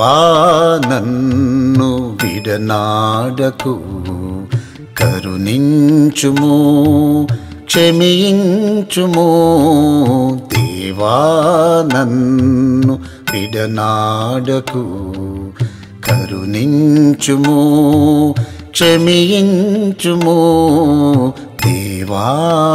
దేవా నన్ను విడనాడకు కరుణించుము క్షమించుము దేవా నన్ను విడనాడకు కరుణించుము క్షమించుము దేవా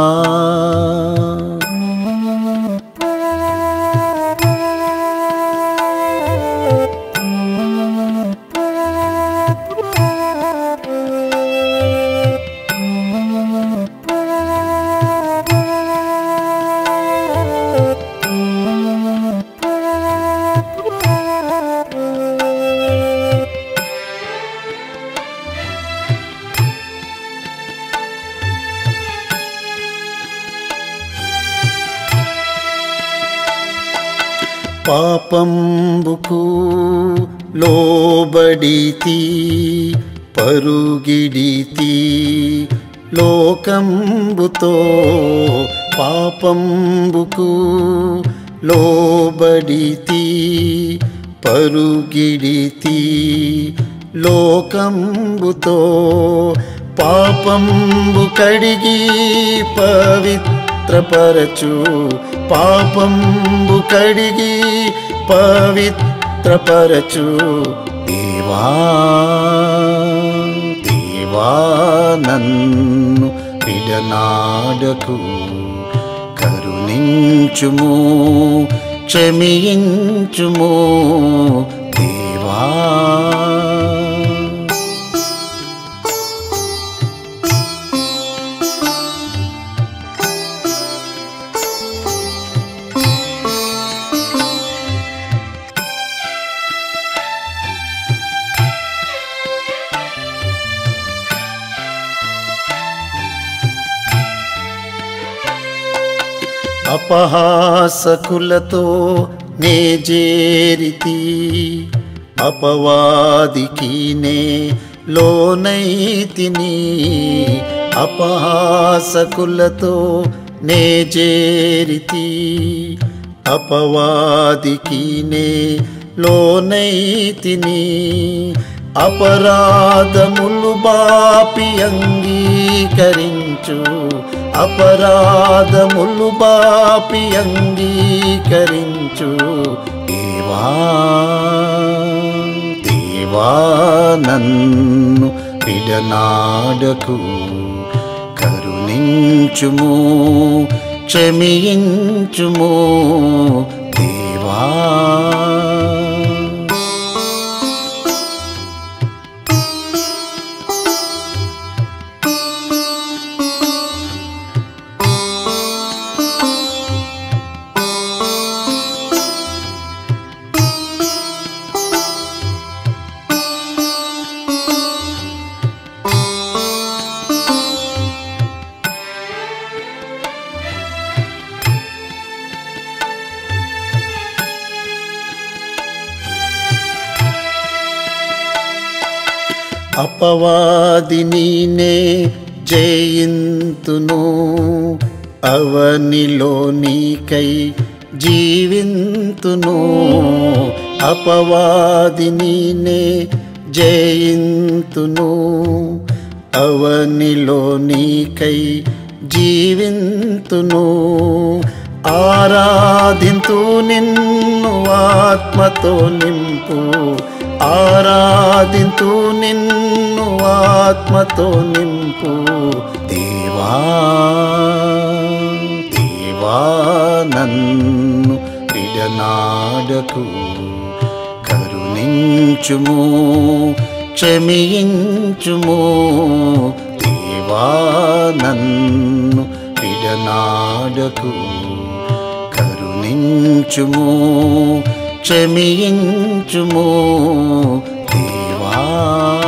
పాపంబుకు లోబడితి పరుగిడితి లోకంబుతో పాపంబుకు లోబడితి పరుగిడితి లోకంబుతో పాపంబు కడిగి పవిత్రపరచు పాపంబు కడిగి పవిత్రపరచు దేవా దేవా నన్ను విడనాడకు కరుణించుము క్షమించుము దేవా అపహాసకులతో నే చేరితి అపవాదికి నే లోనైతిని అపహాసకులతో నే చేరితి అపవాదికి నే లోనైతిని అపరాధములు బాపి అంగీకరించు అపరాధములు బాపి అంగీకరించు దేవా దేవా నన్ను విడనాడకు కరుణించుము క్షమించుము దేవా అపవాదిని నే జయింతును అవనిలో నీకై జీవింతును అపవాదిని నే జయింతును అవనిలో నీకై జీవింతును ఆరాధింతు నిన్ను ఆత్మతో నింపు ఆరాధింతు నిన్ను ఆత్మతో నింపు దేవా దేవా నన్ను విడనాడకు కరుణించుము క్షమించుము దేవా నన్ను విడనాడకు కరుణించుము క్షమించుము దేవా